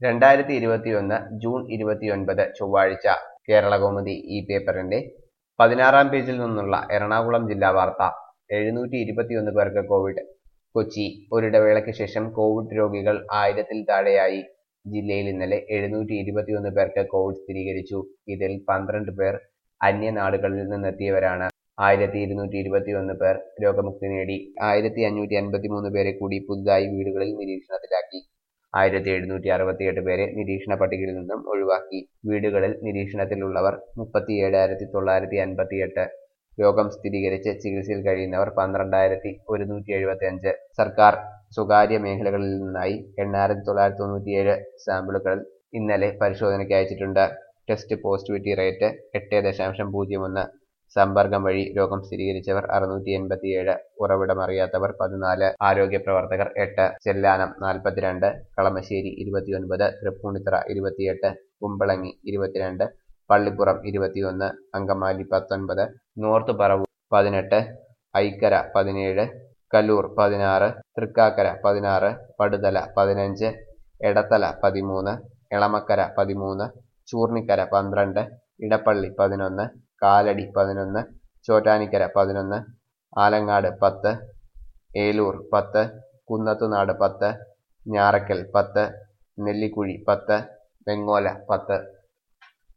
രണ്ടായിരത്തി ഇരുപത്തിയൊന്ന് ജൂൺ ഇരുപത്തിയൊൻപത് ചൊവ്വാഴ്ച കേരളകൗമുദി ഈ പേപ്പറിന്റെ പതിനാറാം പേജിൽ നിന്നുള്ള എറണാകുളം ജില്ലാ വാർത്ത എഴുന്നൂറ്റി ഇരുപത്തിയൊന്ന് പേർക്ക് കോവിഡ് കൊച്ചി ഒരിടവേളയ്ക്ക് ശേഷം കോവിഡ് രോഗികൾ ആയിരത്തിൽ താഴെയായി ജില്ലയിൽ ഇന്നലെ എഴുന്നൂറ്റി ഇരുപത്തിയൊന്ന് പേർക്ക് കോവിഡ് സ്ഥിരീകരിച്ചു ഇതിൽ പന്ത്രണ്ട് പേർ അന്യനാടുകളിൽ നിന്നെത്തിയവരാണ് ആയിരത്തി ഇരുന്നൂറ്റി ഇരുപത്തിയൊന്ന് പേർ രോഗമുക്തി നേടി ആയിരത്തി അഞ്ഞൂറ്റി അൻപത്തി മൂന്ന് പേരെ കൂടി പുതുതായി വീടുകളിൽ നിരീക്ഷണത്തിലാക്കി ആയിരത്തി എഴുന്നൂറ്റി അറുപത്തിയെട്ട് പേരെ നിരീക്ഷണ പട്ടികയിൽ നിന്നും ഒഴിവാക്കി വീടുകളിൽ നിരീക്ഷണത്തിലുള്ളവർ മുപ്പത്തി ഏഴായിരത്തി തൊള്ളായിരത്തി അൻപത്തിയെട്ട് രോഗം സ്ഥിരീകരിച്ച് ചികിത്സയിൽ കഴിയുന്നവർ പന്ത്രണ്ടായിരത്തി ഒരുന്നൂറ്റി എഴുപത്തി അഞ്ച് സർക്കാർ സ്വകാര്യ മേഖലകളിൽ നിന്നായി എണ്ണായിരത്തി തൊള്ളായിരത്തി തൊണ്ണൂറ്റിയേഴ് സാമ്പിളുകൾ ഇന്നലെ പരിശോധനയ്ക്ക് അയച്ചിട്ടുണ്ട് ടെസ്റ്റ് പോസിറ്റിവിറ്റി റേറ്റ് എട്ട് ദശാംശം പൂജ്യം ഒന്ന് സമ്പർക്കം വഴി രോഗം സ്ഥിരീകരിച്ചവർ അറുന്നൂറ്റി എൺപത്തിയേഴ് ഉറവിടമറിയാത്തവർ പതിനാല് ആരോഗ്യ പ്രവർത്തകർ എട്ട് ചെല്ലാനം നാൽപ്പത്തിരണ്ട് കളമശ്ശേരി ഇരുപത്തിയൊൻപത് തൃപ്പൂണിത്തറ ഇരുപത്തിയെട്ട് കുമ്പളങ്ങി ഇരുപത്തിരണ്ട് പള്ളിപ്പുറം ഇരുപത്തിയൊന്ന് അങ്കമാലി പത്തൊൻപത് നോർത്ത് പറവൂർ പതിനെട്ട് ഐക്കര പതിനേഴ് കല്ലൂർ പതിനാറ് തൃക്കാക്കര പതിനാറ് പടുതല പതിനഞ്ച് എടത്തല പതിമൂന്ന് എളമക്കര പതിമൂന്ന് ചൂർണിക്കര പന്ത്രണ്ട് ഇടപ്പള്ളി പതിനൊന്ന് കാലടി പതിനൊന്ന് ചോറ്റാനിക്കര പതിനൊന്ന് ആലങ്ങാട് പത്ത് ഏലൂർ പത്ത് കുന്നത്തുനാട് പത്ത് ഞാറക്കൽ പത്ത് നെല്ലിക്കുഴി പത്ത് വെങ്ങോല പത്ത്